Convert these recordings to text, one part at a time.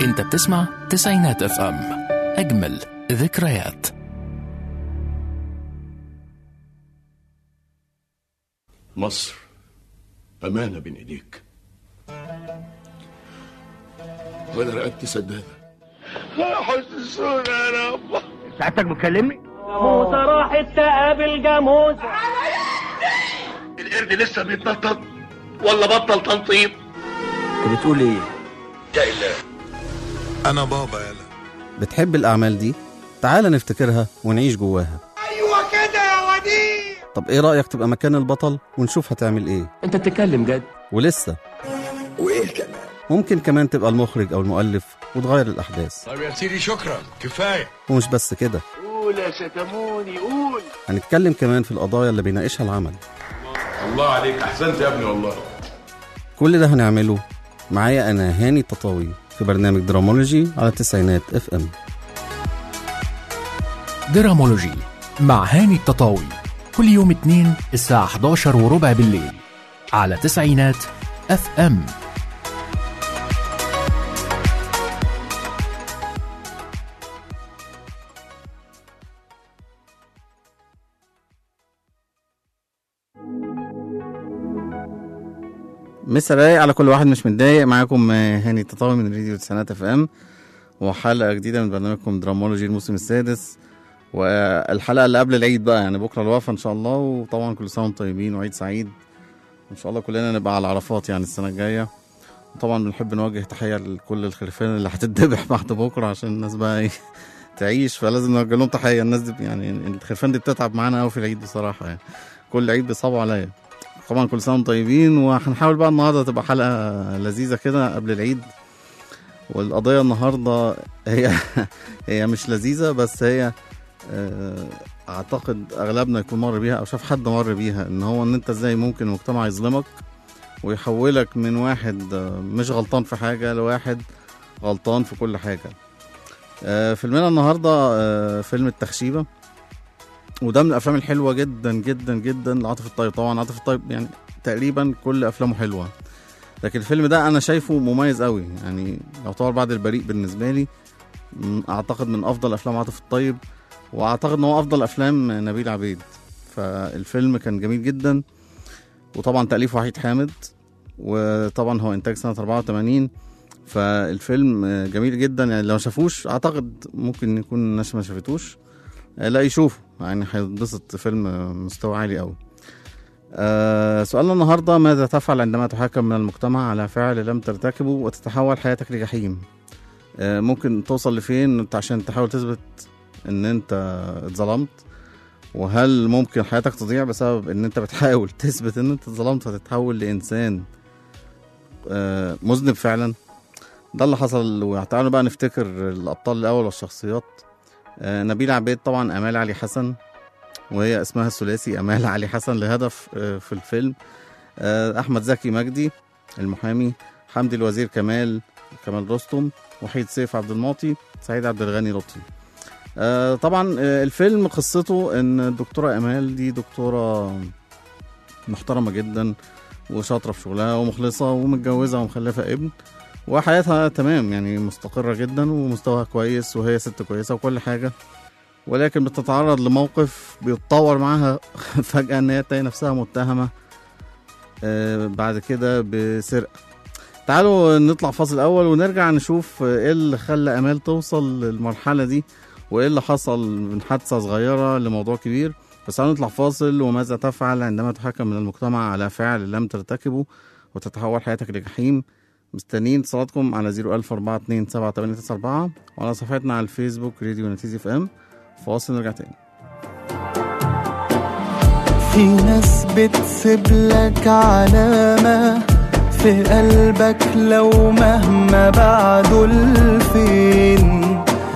انت بتسمع تسعينات اف ام اجمل ذكريات مصر أمانة بين إيديك وأنا رقبتي سدادة حسسونا يا رب سعادتك بتكلمني؟ موسى راحت تقابل جاموسة القرد لسه بيتنطط ولا بطل تنطيط انت بتقول ايه؟ يا إله أنا بابا يلا بتحب الأعمال دي؟ تعال نفتكرها ونعيش جواها أيوة كده يا وديع طب إيه رأيك تبقى مكان البطل ونشوف هتعمل إيه؟ انت بتتكلم جد ولسه وإيه كمان؟ ممكن كمان تبقى المخرج أو المؤلف وتغير الأحداث طب يا سيدي شكرا كفاية ومش بس كده قول يا ستموني قول هنتكلم كمان في القضايا اللي بيناقشها العمل الله عليك أحسنت يا ابني والله كل ده هنعمله معايا أنا هاني التطاوي في برنامج درامولوجي على التسعينات اف ام درامولوجي مع هاني التطاوي كل يوم اثنين الساعة 11 وربع بالليل على تسعينات اف ام مسا رايق على كل واحد مش متضايق معاكم آه، هاني التطاوي من راديو تسعينات اف ام وحلقة جديدة من برنامجكم درامولوجي الموسم السادس والحلقة اللي قبل العيد بقى يعني بكرة الوفا ان شاء الله وطبعا كل سنة وانتم طيبين وعيد سعيد ان شاء الله كلنا نبقى على عرفات يعني السنة الجاية طبعا بنحب نوجه تحية لكل الخرفان اللي هتتذبح بعد بكرة عشان الناس بقى ايه تعيش فلازم نوجه لهم تحية الناس دي يعني الخرفان دي بتتعب معانا قوي في العيد بصراحة يعني كل عيد بيصعبوا عليا طبعا كل سنه وانتم طيبين وهنحاول بقى النهارده تبقى حلقه لذيذه كده قبل العيد والقضيه النهارده هي هي مش لذيذه بس هي آه، اعتقد اغلبنا يكون مر بيها او شاف حد مر بيها ان هو ان انت ازاي ممكن المجتمع يظلمك ويحولك من واحد آه، مش غلطان في حاجه لواحد غلطان في كل حاجه آه، فيلمنا النهارده آه، فيلم التخشيبه وده من الافلام الحلوه جدا جدا جدا لعاطف الطيب طبعا عاطف الطيب يعني تقريبا كل افلامه حلوه لكن الفيلم ده انا شايفه مميز قوي يعني يعتبر بعد البريء بالنسبه لي م- اعتقد من افضل افلام عاطف الطيب واعتقد ان هو افضل افلام نبيل عبيد فالفيلم كان جميل جدا وطبعا تاليف وحيد حامد وطبعا هو انتاج سنه 84 فالفيلم جميل جدا يعني لو ما شافوش اعتقد ممكن يكون الناس ما شافتوش لا يشوفوا يعني هيتبسط فيلم مستوى عالي قوي آه سؤالنا النهارده ماذا تفعل عندما تحاكم من المجتمع على فعل لم ترتكبه وتتحول حياتك لجحيم آه ممكن توصل لفين انت عشان تحاول تثبت ان انت اتظلمت وهل ممكن حياتك تضيع بسبب ان انت بتحاول تثبت ان انت اتظلمت فتتحول لانسان آه مذنب فعلا ده اللي حصل وتعالوا بقى نفتكر الابطال الاول والشخصيات آه، نبيل عبيد طبعا امال علي حسن وهي اسمها الثلاثي امال علي حسن لهدف آه، في الفيلم آه، احمد زكي مجدي المحامي حمدي الوزير كمال كمال رستم وحيد سيف عبد المعطي سعيد عبد الغني لطفي آه، طبعا آه، الفيلم قصته ان الدكتوره امال دي دكتوره محترمه جدا وشاطره في شغلها ومخلصه ومتجوزه ومخلفه ابن وحياتها تمام يعني مستقرة جدا ومستواها كويس وهي ست كويسة وكل حاجة ولكن بتتعرض لموقف بيتطور معاها فجأة ان هي تلاقي نفسها متهمة آه، بعد كده بسرقة تعالوا نطلع فاصل اول ونرجع نشوف آه، ايه اللي خلى امال توصل للمرحلة دي وايه اللي حصل من حادثة صغيرة لموضوع كبير بس تعالوا نطلع فاصل وماذا تفعل عندما تحكم من المجتمع على فعل لم ترتكبه وتتحول حياتك لجحيم مستنيين اتصالاتكم على 010427894 وعلى صفحتنا على الفيسبوك راديو نتيزي اف ام فاصل نرجع تاني في ناس بتسيب لك علامة في قلبك لو مهما بعدوا لفين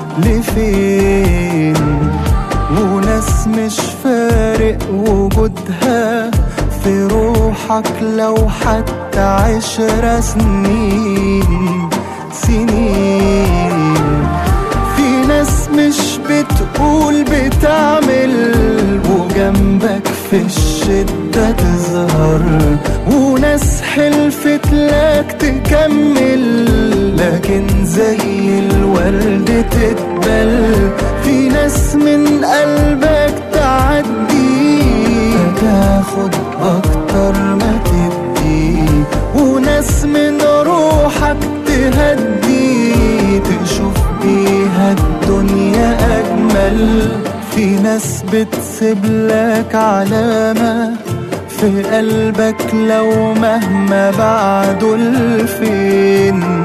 لفين وناس مش فارق وجودها في روحك لو حتى عشر سنين سنين في ناس مش بتقول بتعمل وجنبك في الشدة تظهر وناس حلفت لك تكمل لكن زي الورد تتبل في ناس من قلبك تعدي فتاخد اكتر ما تدي وناس من روحك تهدي تشوف بيها الدنيا اجمل في ناس بتسيب لك علامة في قلبك لو مهما بعدوا لفين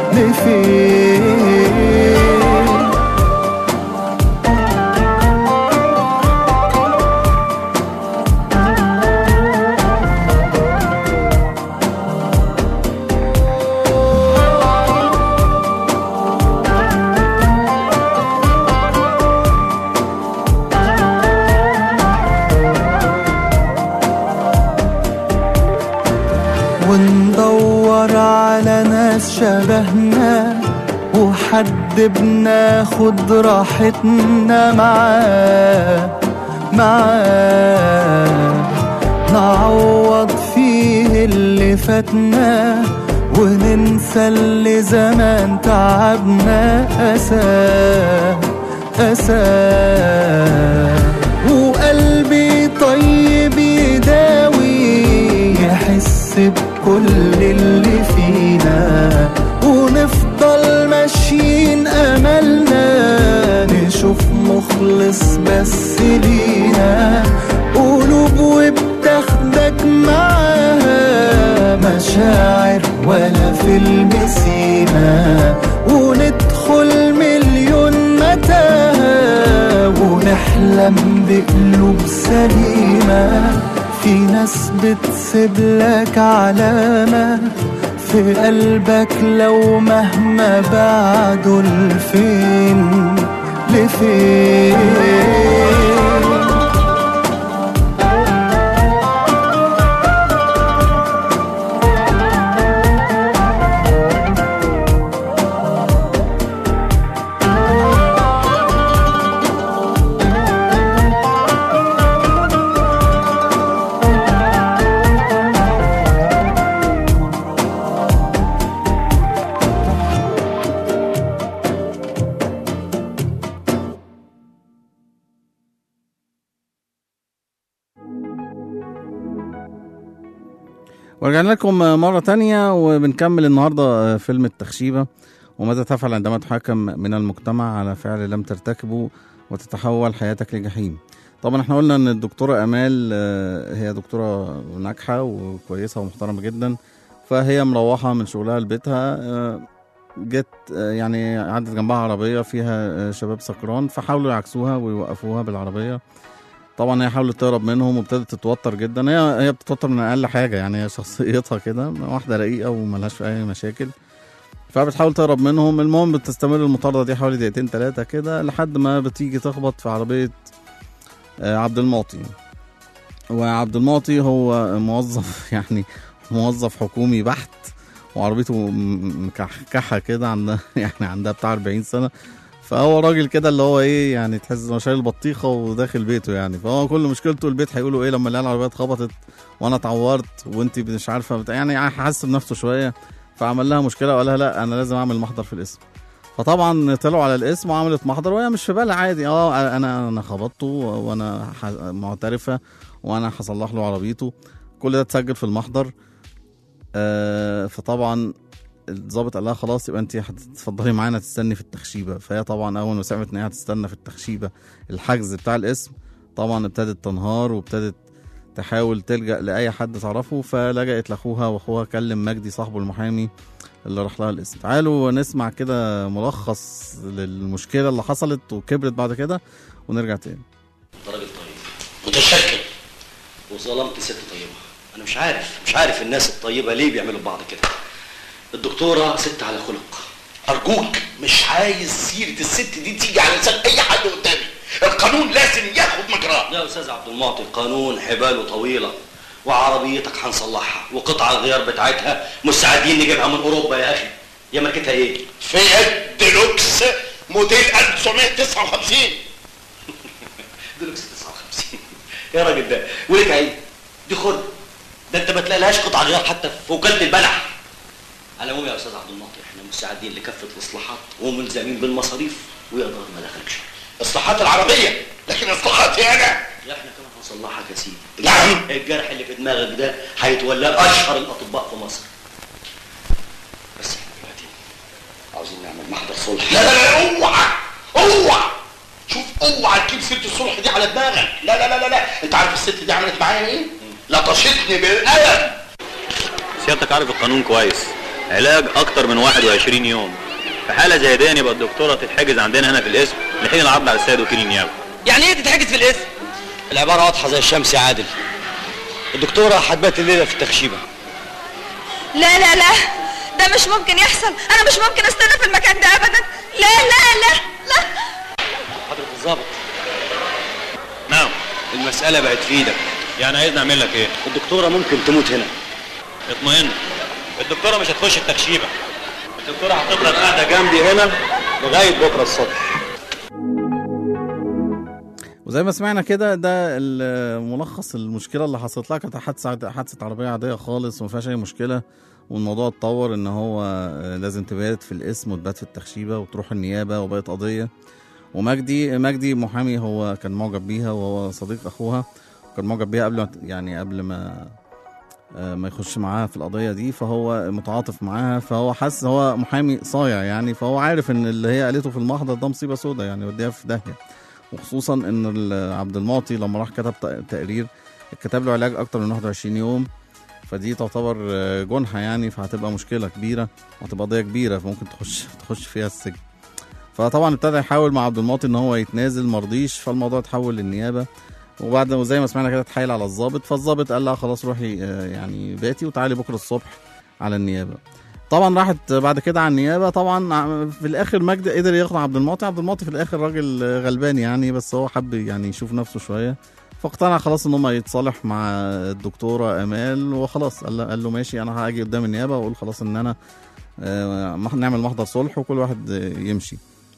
لفين وندور على ناس شبهنا وحد بناخد راحتنا معاه معاه نعوض فيه اللي فاتنا وننسى اللي زمان تعبنا أساه أساه وقلبي طيب يداوي يحس بكل اللي فينا ونفضل ماشيين أملنا نشوف مخلص بس لينا قلوب وبتاخدك معاها مشاعر ولا فيلم سيما وندخل مليون متاهة ونحلم بقلوب سليمة في ناس بتسيب لك علامة في قلبك لو مهما بعدوا لفين لفين ورجعنا لكم مرة تانية وبنكمل النهاردة فيلم التخشيبة وماذا تفعل عندما تحاكم من المجتمع على فعل لم ترتكبه وتتحول حياتك لجحيم طبعا احنا قلنا ان الدكتورة امال آه، هي دكتورة ناجحة وكويسة ومحترمة جدا فهي مروحة من شغلها لبيتها آه، جت آه، يعني عدت جنبها عربية فيها آه، شباب سكران فحاولوا يعكسوها ويوقفوها بالعربية طبعا هي حاولت تهرب منهم وابتدت تتوتر جدا هي هي بتتوتر من اقل حاجه يعني هي شخصيتها كده واحده رقيقه وملهاش في اي مشاكل فبتحاول تهرب منهم المهم بتستمر المطارده دي حوالي دقيقتين ثلاثه كده لحد ما بتيجي تخبط في عربيه آه، عبد المعطي وعبد المعطي هو موظف يعني موظف حكومي بحت وعربيته م- مكحكحه كده عندها يعني عندها بتاع 40 سنه فهو راجل كده اللي هو ايه يعني تحس انه شايل بطيخه وداخل بيته يعني فهو كل مشكلته البيت هيقولوا ايه لما الاقي العربيه اتخبطت وانا اتعورت وانت مش عارفه بتاع يعني حاسس بنفسه شويه فعمل لها مشكله وقال لها لا انا لازم اعمل محضر في الاسم فطبعا طلعوا على الاسم وعملت محضر وهي مش في بالها عادي اه انا انا خبطته وانا ح- معترفه وانا هصلح له عربيته كل ده اتسجل في المحضر آه فطبعا الضابط قال لها خلاص يبقى انت هتتفضلي معانا تستني في التخشيبه فهي طبعا اول ما سمعت ان هي هتستنى في التخشيبه الحجز بتاع الاسم طبعا ابتدت تنهار وابتدت تحاول تلجا لاي حد تعرفه فلجأت لاخوها واخوها كلم مجدي صاحبه المحامي اللي راح لها الاسم تعالوا نسمع كده ملخص للمشكله اللي حصلت وكبرت بعد كده ونرجع تاني انت راجل طيب متشكر وظلمت ست طيبه انا مش عارف مش عارف الناس الطيبه ليه بيعملوا ببعض كده الدكتوره ست على خلق ارجوك مش عايز سيره الست دي تيجي على لسان اي حد قدامي القانون لازم ياخد مجراه يا استاذ عبد المعطي القانون حباله طويله وعربيتك هنصلحها وقطع الغيار بتاعتها مستعدين نجيبها من اوروبا يا اخي يا ماركتها ايه فيات ديلوكس موديل 1959 ديلوكس 59 يا راجل ده ولك عين دي خد ده انت ما تلاقيلهاش قطع غيار حتى في وكاله البلح على العموم يا استاذ عبد الناطق احنا مساعدين لكافه الاصلاحات وملزمين بالمصاريف ويقدر ما دخلكش اصلاحات العربيه لكن اصلاحاتي انا لا احنا كمان هنصلحك يا سيدي نعم. الجرح اللي في دماغك ده هيتولاه اشهر الاطباء في مصر بس احنا دلوقتي عاوزين نعمل محضر صلح لا لا لا اوعى اوعى شوف اوعى تجيب سيره الصلح دي على دماغك لا لا لا لا, لا. انت عارف الست دي عملت معايا ايه لطشتني بالقلم سيادتك عارف القانون كويس علاج اكتر من 21 يوم في حاله زي دي يبقى الدكتوره تتحجز عندنا هنا في القسم لحين العرض على السيد وكيل النيابه يعني ايه تتحجز في الاسم العباره واضحه زي الشمس يا عادل الدكتوره هتبات الليله في التخشيبه لا لا لا ده مش ممكن يحصل انا مش ممكن استنى في المكان ده ابدا لا لا لا لا حضره الظابط نعم المساله بقت في ايدك يعني عايز نعمل لك ايه الدكتوره ممكن تموت هنا اطمئن الدكتوره مش هتخش التخشيبه الدكتوره هتفضل قاعده جنبي هنا لغايه بكره الصبح وزي ما سمعنا كده ده الملخص المشكله اللي حصلت لها كانت حادثه حادثه عربيه عاديه خالص وما فيهاش اي مشكله والموضوع اتطور ان هو آه، لازم تبات في القسم وتبات في التخشيبه وتروح النيابه وبقت قضيه ومجدي مجدي محامي هو كان معجب بيها وهو صديق اخوها كان معجب بيها قبل ما ت- يعني قبل ما آه، ما يخش معاها في القضيه دي فهو متعاطف معاها فهو حس هو محامي صايع يعني فهو عارف ان اللي هي قالته في المحضر ده مصيبه سودة يعني وديها في داهيه وخصوصا ان ال- عبد المعطي لما راح كتب ت- تقرير كتب له علاج اكتر من 21 يوم فدي تعتبر آه، جنحه يعني فهتبقى مشكله كبيره وهتبقى قضيه كبيره فممكن تخش تخش فيها السجن فطبعا ابتدى يحاول مع عبد المعطي ان هو يتنازل مرضيش فالموضوع اتحول للنيابه وبعد وزي ما سمعنا كده اتحايل على الضابط فالضابط قال لها خلاص روحي آه، يعني باتي وتعالي بكره الصبح على النيابه طبعا راحت بعد كده على النيابه طبعا ع- في الاخر مجدي قدر يقنع عبد المعطي عبد المعطي في الاخر راجل آه، غلبان يعني بس هو حب يعني يشوف نفسه شويه فاقتنع خلاص ان هم يتصالح مع الدكتوره امال وخلاص قال له, قال له ماشي انا هاجي قدام النيابه واقول خلاص ان انا آه، مح- نعمل محضر صلح وكل واحد آه، يمشي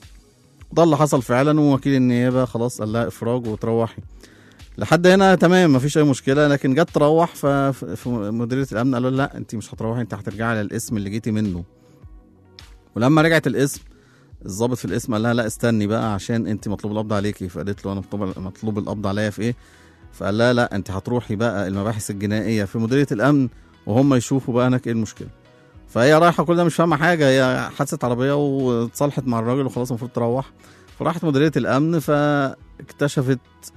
ده اللي حصل فعلا ووكيل النيابه خلاص قال لها افراج وتروحي لحد هنا تمام مفيش اي مشكله لكن جت تروح ففي مديريه الامن قالوا لها لا انت مش هتروحي انت هترجعي للاسم اللي جيتي منه ولما رجعت الاسم الضابط في الاسم قال لها لا استني بقى عشان انت مطلوب القبض عليكي فقالت له انا مطلوب مطلوب القبض عليا في ايه فقال لها لا انت هتروحي بقى المباحث الجنائيه في مديريه الامن وهم يشوفوا بقى هناك ايه المشكله فهي رايحه كل ده مش فاهمه حاجه هي حادثه عربيه واتصالحت مع الراجل وخلاص المفروض تروح فراحت مديريه الامن فاكتشفت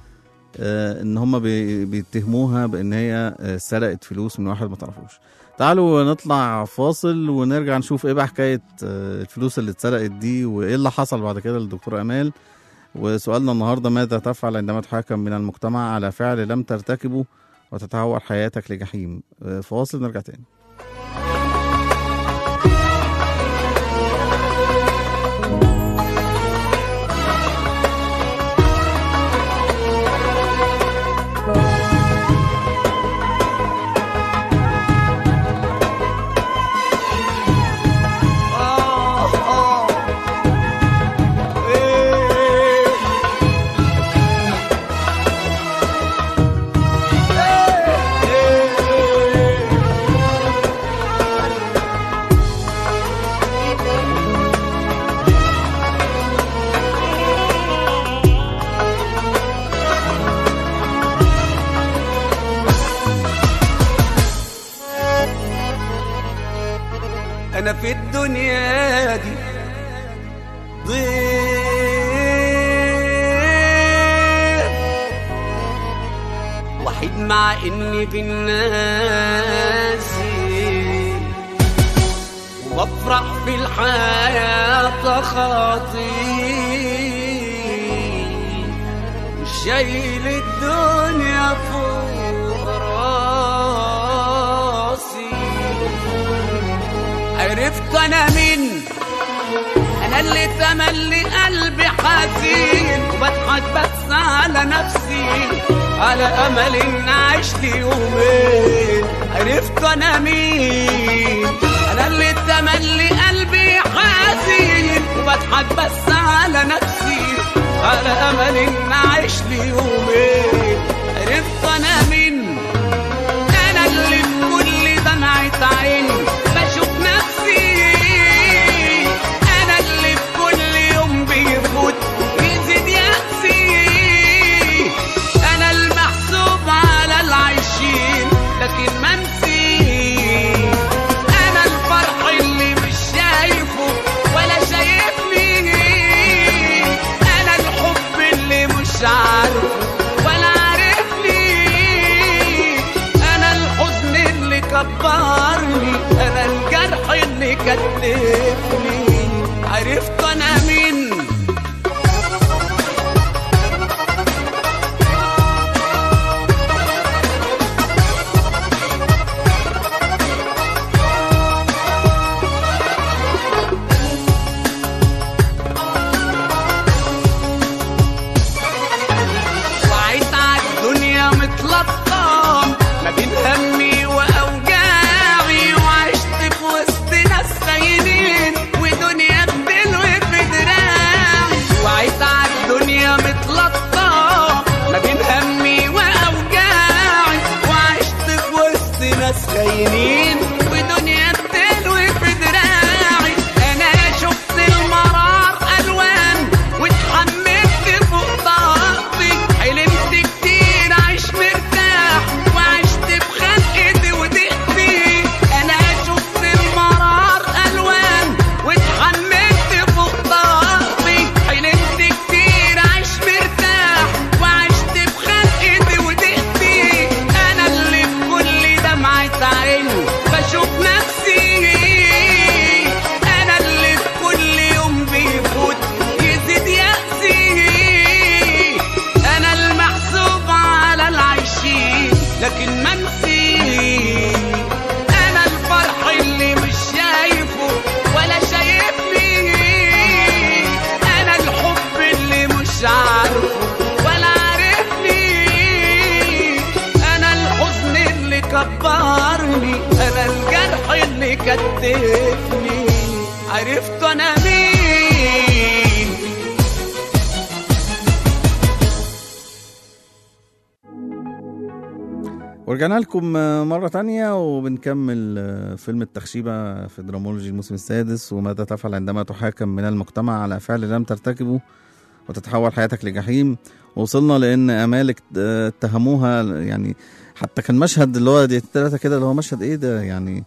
آه، ان هم بي- بيتهموها بان هي آه، سرقت فلوس من واحد ما تعرفوش تعالوا نطلع فاصل ونرجع نشوف ايه بقى حكايه آه، الفلوس اللي اتسرقت دي وايه اللي حصل بعد كده للدكتور امال وسؤالنا النهارده ماذا تفعل عندما تحاكم من المجتمع على فعل لم ترتكبه وتتحول حياتك لجحيم آه، فاصل نرجع تاني انا في الدنيا دي ضيف وحيد مع اني في الناس وبفرح في الحياة خاطي شايل الدنيا فوق راسي عرفت انا مين انا اللي تملي قلبي حزين وبضحك بس على نفسي على امل ان اعيش لي يومين عرفت انا مين انا اللي تملي قلبي حزين وبضحك بس على نفسي على امل ان اعيش لي يومين عرفت انا مين انا اللي في كل دمعة عين بشوف نفسي كتفني عرفت انا مين وعيت عالدنيا متلطم ما بين همي واوجاعي وعشت في وسط ناس خاينين ودنيا بتلوي في دراعي وعيت عالدنيا متلطم ما بين همي واوجاعي وعشت في وسط ناس خاينين ودنيا بتلوي في دراعي انا شفت المرار الوان واتحملت فوق ضغطي حلمت كتير عيش مرتاح وعشت بخلقتي ودقتي انا شفت المرار الوان واتحملت فوق ضغطي حلمت كتير عيش مرتاح وعشت بخلقتي ودقتي انا اللي في كل دمعة عين بشوف نفسي انا اللي في كل يوم بيفوت يزيد يأسي انا المحسوب على العايشين لكن منسي انا الفرح اللي مش شايفه ولا شايفني انا الحب اللي مش عارفه ولا عارفني انا الحزن اللي كبرني انا الجرح اللي كتفني عرفت انا مين ورجعنا لكم مرة تانية وبنكمل فيلم التخشيبة في درامولوجي الموسم السادس وماذا تفعل عندما تحاكم من المجتمع على فعل لم ترتكبه وتتحول حياتك لجحيم وصلنا لأن أمالك اتهموها يعني حتى كان مشهد اللي هو دي تلاتة كده اللي هو مشهد إيه ده يعني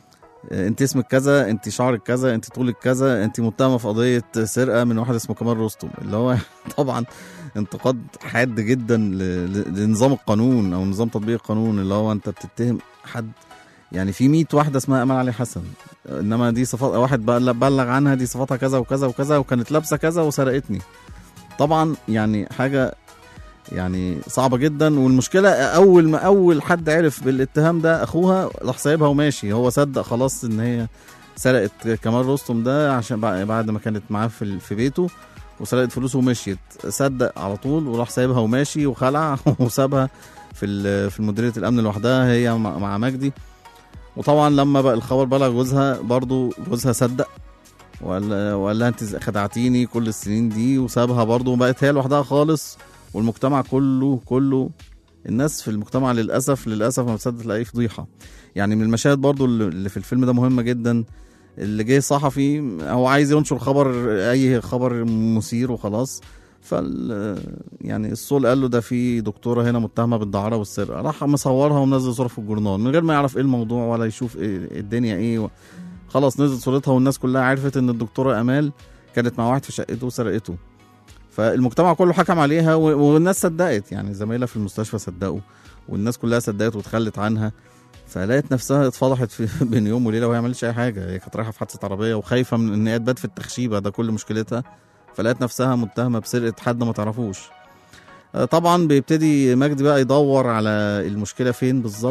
انت اسمك كذا انت شعرك كذا انت طولك كذا انت متهمه في قضيه سرقه من واحد اسمه كمال رستم اللي هو طبعا انتقاد حاد جدا ل- ل- لنظام القانون او نظام تطبيق القانون اللي هو انت بتتهم حد يعني في 100 واحده اسمها امال علي حسن انما دي صفات واحد بلغ بلغ عنها دي صفاتها كذا وكذا وكذا وكانت لابسه كذا وسرقتني طبعا يعني حاجه يعني صعبة جدا والمشكلة أول ما أول حد عرف بالاتهام ده أخوها راح سايبها وماشي هو صدق خلاص إن هي سرقت كمال رستم ده عشان بع- بعد ما كانت معاه في ال- في بيته وسرقت فلوسه ومشيت صدق على طول وراح سايبها وماشي وخلع وسابها في ال- في مديرية الأمن لوحدها هي مع مع مجدي وطبعا لما بقى الخبر بلغ جوزها برضو جوزها صدق وقال وقال لها انت خدعتيني كل السنين دي وسابها برضو وبقت هي لوحدها خالص والمجتمع كله كله الناس في المجتمع للاسف للاسف ما بتصدق تلاقيه فضيحه يعني من المشاهد برضو اللي اللي في الفيلم ده مهمه جدا اللي جه صحفي هو عايز ينشر خبر اي خبر مثير وخلاص فال يعني الصول قال له ده في دكتوره هنا متهمه بالدعاره والسرقه راح مصورها ومنزل صورة في الجورنال من غير ما يعرف ايه الموضوع ولا يشوف إيه الدنيا ايه و... خلاص نزل صورتها والناس كلها عرفت ان الدكتوره امال كانت مع واحد في شقته وسرقته فالمجتمع كله حكم عليها و- والناس صدقت يعني زمايلها في المستشفى صدقوا والناس كلها صدقت وتخلت عنها فلقيت نفسها اتفضحت في بين يوم وليله وهي ما عملتش اي حاجه هي كانت رايحه في حادثه عربيه وخايفه من ان هي تبات في التخشيبه ده كل مشكلتها فلقيت نفسها متهمه بسرقه حد ما تعرفوش آه، طبعا بيبتدي مجدي بقى يدور على المشكله فين بالظبط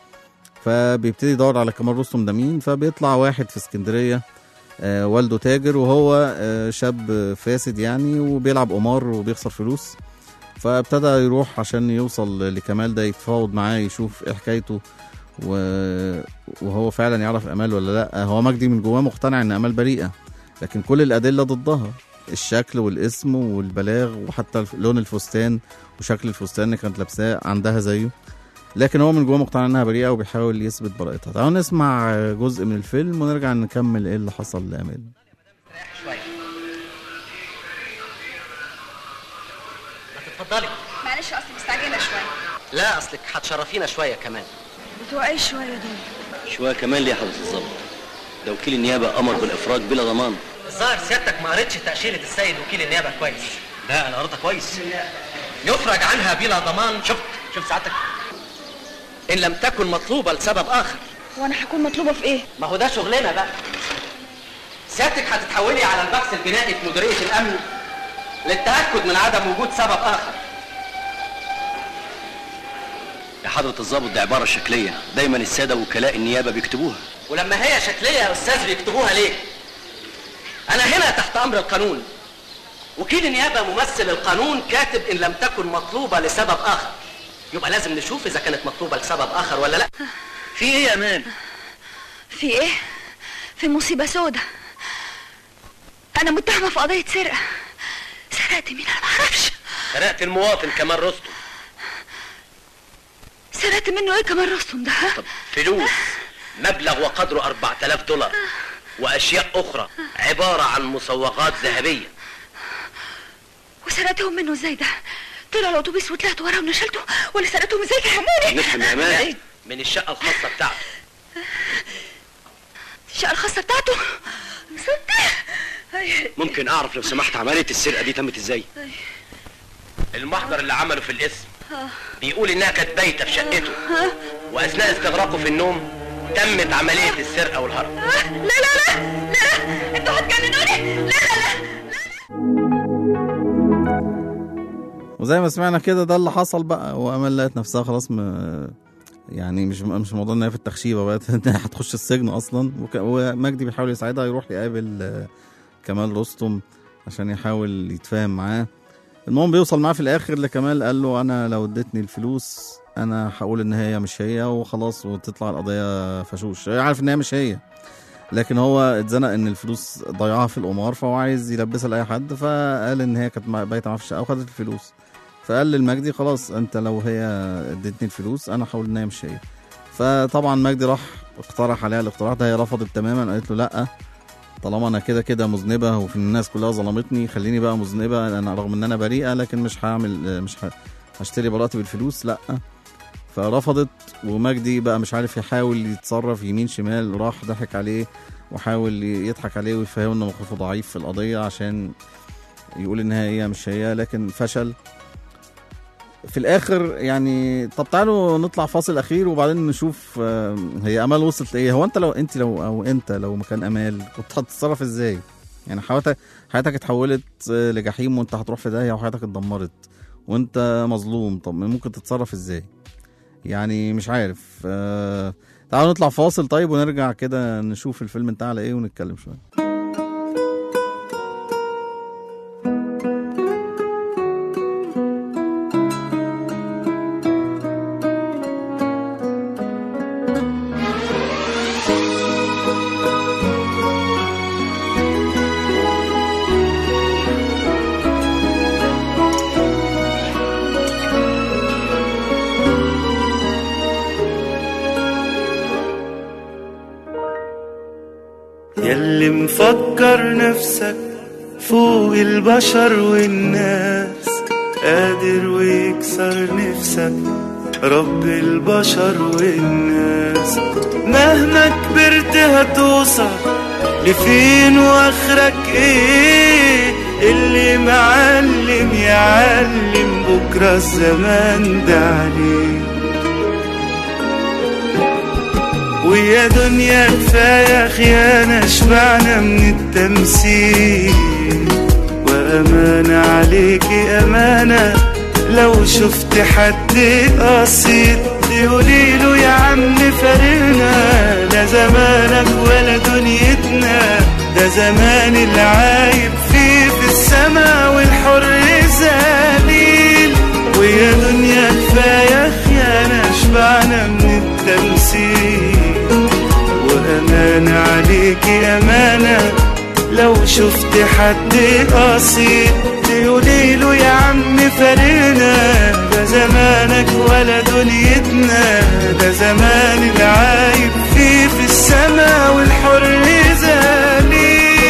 فبيبتدي يدور على كمال رستم ده مين فبيطلع واحد في اسكندريه آه، والده تاجر وهو آه، شاب فاسد يعني وبيلعب قمار وبيخسر فلوس فابتدى يروح عشان يوصل لكمال ده يتفاوض معاه يشوف ايه حكايته و- وهو فعلا يعرف امال ولا لا هو مجدي من جواه مقتنع ان امال بريئه لكن كل الادله ضدها الشكل والاسم والبلاغ وحتى الف- لون الفستان وشكل الفستان اللي كانت لابساه عندها زيه لكن هو من جواه مقتنع انها بريئه وبيحاول يثبت براءتها تعالوا نسمع جزء من الفيلم ونرجع نكمل ايه اللي حصل لامال اتفضلي معلش اصلي مستعجله شويه لا اصلك هتشرفينا شويه كمان بتوع ايه شويه دول شويه كمان ليه يا حضره الظابط ده وكيل النيابه امر بالافراج بلا ضمان الظاهر سيادتك ما قريتش تاشيره السيد وكيل النيابه كويس لا انا قريتها كويس يفرج عنها بلا ضمان شفت شفت سعادتك ان لم تكن مطلوبه لسبب اخر وانا هكون مطلوبه في ايه ما هو ده شغلنا بقى سيادتك هتتحولي على البحث الجنائي في مديريه الامن للتاكد من عدم وجود سبب اخر يا حضرة الضابط دي عبارة شكلية دايما السادة وكلاء النيابة بيكتبوها ولما هي شكليه يا استاذ بيكتبوها ليه انا هنا تحت امر القانون وكيل النيابه ممثل القانون كاتب ان لم تكن مطلوبه لسبب اخر يبقى لازم نشوف اذا كانت مطلوبه لسبب اخر ولا لا في ايه يا امان في ايه في مصيبة سودة انا متهمة في قضية سرقة سرقت مين انا معرفش سرقت المواطن كمال رستم سرقت منه ايه كمان رستم ده ها؟ فلوس مبلغ وقدره 4000 دولار واشياء اخرى عباره عن مصوغات ذهبيه وسرقتهم منه ازاي ده طلع الاتوبيس وطلعت وراهم نشلته ولا سرقتهم ازاي فهموني نفهم يا امان من الشقه الخاصه بتاعته الشقة الخاصة بتاعته صدق أي- ممكن أعرف لو سمحت عملية السرقة دي تمت إزاي؟ المحضر اللي عمله في الاسم آه. بيقول انها كانت بايته في شقته واثناء استغراقه في النوم تمت عمليه السرقه والهرب لا لا لا لا انتوا هتجننوني لا لا لا وزي ما سمعنا كده ده اللي حصل بقى وامل لقت نفسها خلاص م... يعني مش مش موضوع ان هي في التخشيبه بقت ان هي هتخش السجن اصلا وك... ومجدي بيحاول يساعدها يروح يقابل آه، كمال رستم عشان يحاول يتفاهم معاه المهم بيوصل معاه في الاخر لكمال قال له انا لو اديتني الفلوس انا هقول ان هي مش هي وخلاص وتطلع القضيه فشوش هي عارف ان هي مش هي لكن هو اتزنق ان الفلوس ضيعها في القمار فهو عايز يلبسها لاي حد فقال ان هي كانت مع- بايته معاه في الشقه وخدت الفلوس فقال للمجدي خلاص انت لو هي ادتني الفلوس انا هقول ان هي مش هي فطبعا مجدي راح اقترح عليها الاقتراح ده هي رفضت تماما قالت له لا طالما انا كده كده مذنبه وفي الناس كلها ظلمتني خليني بقى مذنبه انا رغم ان انا بريئه لكن مش هعمل مش ه- هشتري براءتي بالفلوس لا فرفضت ومجدي بقى مش عارف يحاول يتصرف يمين شمال راح ضحك عليه وحاول يضحك عليه ويفهمه انه موقفه ضعيف في القضيه عشان يقول ان هي مش هي لكن فشل في الاخر يعني طب تعالوا نطلع فاصل اخير وبعدين نشوف آه، هي امال وصلت لايه هو انت لو انت لو او انت لو مكان امال كنت هتتصرف ازاي يعني حياتك حياتك اتحولت آه، لجحيم وانت هتروح في داهيه وحياتك اتدمرت وانت مظلوم طب ممكن تتصرف ازاي يعني مش عارف آه، تعالوا نطلع فاصل طيب ونرجع كده نشوف الفيلم انتهى على ايه ونتكلم شويه ياللي مفكر نفسك فوق البشر والناس قادر ويكسر نفسك رب البشر والناس مهما كبرت هتوصل لفين واخرك ايه اللي معلم يعلم بكرة الزمان ده عليه ويا دنيا كفاية خيانة شبعنا من التمثيل وأمانة عليكي أمانة لو شفت حد قصيد تقولي له يا عم فارقنا لا زمانك ولا دنيتنا ده زمان العايب فيه في السما والحر ذليل ويا دنيا كفاية خيانة شبعنا من التمثيل وأمانة عليكي أمانة لو شفت حد قصيد تقولي له يا عم فارقنا ده زمانك ولا دنيتنا ده زمان العايب فيه في السما والحر ذليل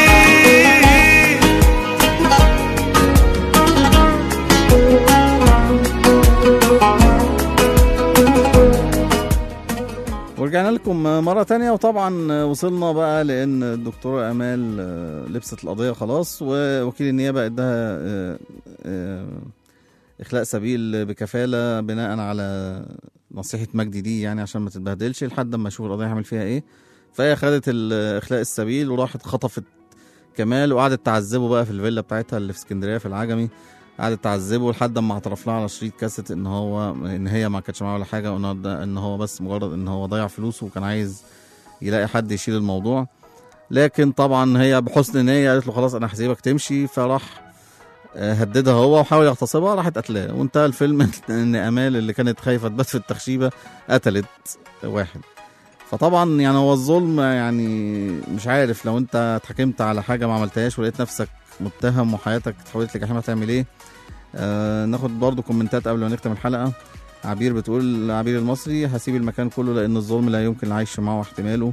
ورجعنا لكم مرة تانية وطبعا وصلنا بقى لأن الدكتورة أمال آه، لبست القضية خلاص ووكيل النيابة اداها آه، آه، إخلاء سبيل بكفالة بناء على نصيحة مجدي دي يعني عشان ما تتبهدلش لحد ما يشوف القضية هيعمل فيها إيه فهي خدت ال- إخلاء السبيل وراحت خطفت كمال وقعدت تعذبه بقى في الفيلا بتاعتها اللي في اسكندريه في العجمي قعدت تعذبه لحد ما اعترف لها على شريط كاسيت ان هو ان هي ما كانتش معاه ولا حاجه وان هو ده- ان هو بس مجرد ان هو ضيع فلوسه وكان عايز يلاقي حد يشيل الموضوع لكن طبعا هي بحسن نيه قالت له خلاص انا هسيبك تمشي فراح آه، هددها هو وحاول يغتصبها راحت قتلاه وانتهى الفيلم ان امال اللي كانت خايفه تبات في التخشيبه قتلت واحد فطبعا يعني هو الظلم يعني مش عارف لو انت اتحكمت على حاجه ما عملتهاش ولقيت نفسك متهم وحياتك اتحولت لجحيم هتعمل ايه آه ناخد برضو كومنتات قبل ما نختم الحلقه عبير بتقول عبير المصري هسيب المكان كله لان الظلم لا يمكن العيش معه واحتماله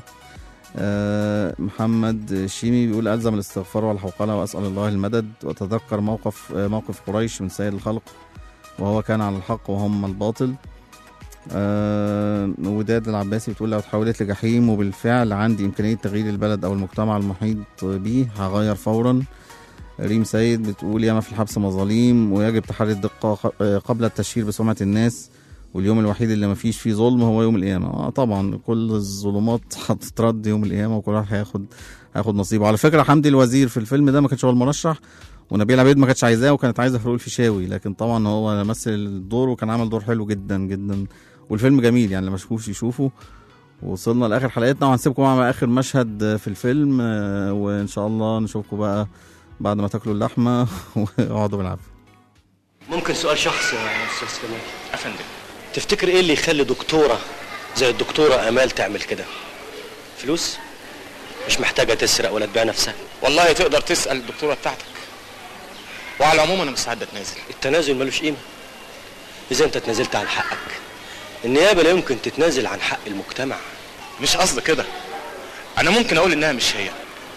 آه محمد شيمي بيقول ألزم الاستغفار والحوقلة وأسأل الله المدد وتذكر موقف آه موقف قريش من سيد الخلق وهو كان على الحق وهم الباطل آه وداد العباسي بتقول لو تحولت لجحيم وبالفعل عندي إمكانية تغيير البلد أو المجتمع المحيط بيه هغير فورا ريم سيد بتقول ياما في الحبس مظاليم ويجب تحري الدقة ق- آه، قبل التشهير بسمعة الناس واليوم الوحيد اللي ما فيش فيه ظلم هو يوم القيامة آه طبعا كل الظلمات هتترد يوم القيامة وكل واحد هياخد هياخد نصيبه على فكرة حمدي الوزير في الفيلم ده ما كانش هو المرشح ونبيل عبيد ما كانتش عايزاه وكانت عايزة فاروق الفيشاوي لكن طبعا هو مثل الدور وكان عامل دور حلو جدا جدا والفيلم جميل يعني اللي ما شافوش يشوفه وصلنا لاخر حلقتنا وهنسيبكم مع اخر مشهد في الفيلم آه، وان شاء الله نشوفكم بقى بعد ما تاكلوا اللحمه واقعدوا بالعافيه ممكن سؤال شخصي يا استاذ كمال افندم تفتكر ايه اللي يخلي دكتوره زي الدكتوره امال تعمل كده فلوس مش محتاجه تسرق ولا تبيع نفسها والله تقدر تسال الدكتوره بتاعتك وعلى العموم انا مستعد اتنازل التنازل ملوش قيمه اذا انت تنازلت عن حقك النيابه لا يمكن تتنازل عن حق المجتمع مش قصدي كده انا ممكن اقول انها مش هي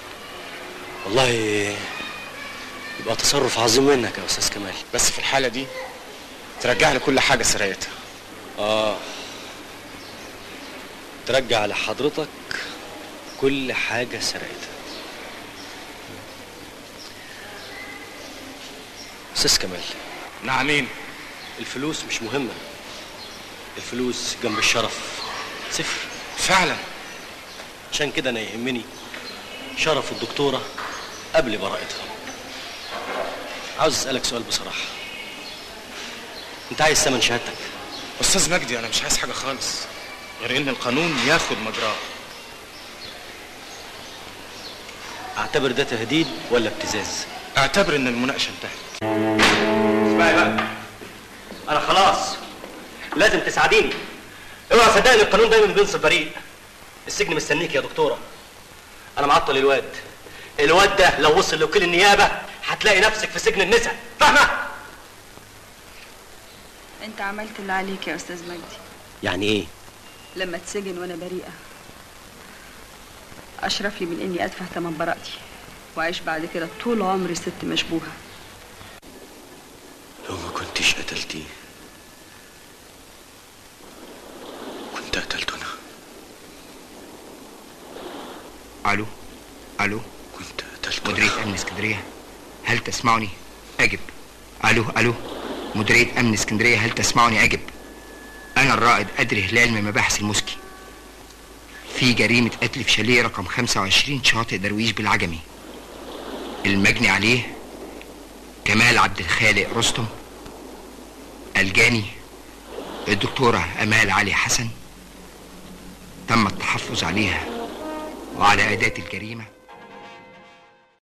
والله يبقى تصرف عظيم منك يا استاذ كمال بس في الحاله دي ترجع لي كل حاجه سرقتها اه ترجع لحضرتك كل حاجة سرقتها أستاذ كمال نعمين الفلوس مش مهمة الفلوس جنب الشرف صفر فعلا عشان كده أنا يهمني شرف الدكتورة قبل براءتها عاوز أسألك سؤال بصراحة أنت عايز ثمن شهادتك استاذ مجدي انا مش عايز حاجه خالص غير ان القانون ياخد مجراه أعتبر ده تهديد ولا ابتزاز اعتبر ان المناقشه انتهت اسمعي بقى انا خلاص لازم تساعديني اوعى صدقني القانون دايما بينصف بريء السجن مستنيك يا دكتوره انا معطل الواد الواد ده لو وصل لوكيل النيابه هتلاقي نفسك في سجن النساء فاهمه انت عملت اللي عليك يا استاذ مجدي يعني إيه لما اتسجن وانا بريئه اشرف لي من اني ادفع ثمن براءتي واعيش بعد كده طول عمري ست مشبوهه لو ما كنتش قتلتيه كنت قتلته أنا الو الو كنت قتلته مديرية امن اسكندرية هل تسمعني اجب الو الو مديرية امن اسكندرية هل تسمعني اجب انا الرائد ادري هلال من مباحث المسكي في جريمة قتل في شاليه رقم 25 شاطئ درويش بالعجمي المجني عليه كمال عبد الخالق رستم الجاني الدكتورة أمال علي حسن تم التحفظ عليها وعلى أداة الجريمة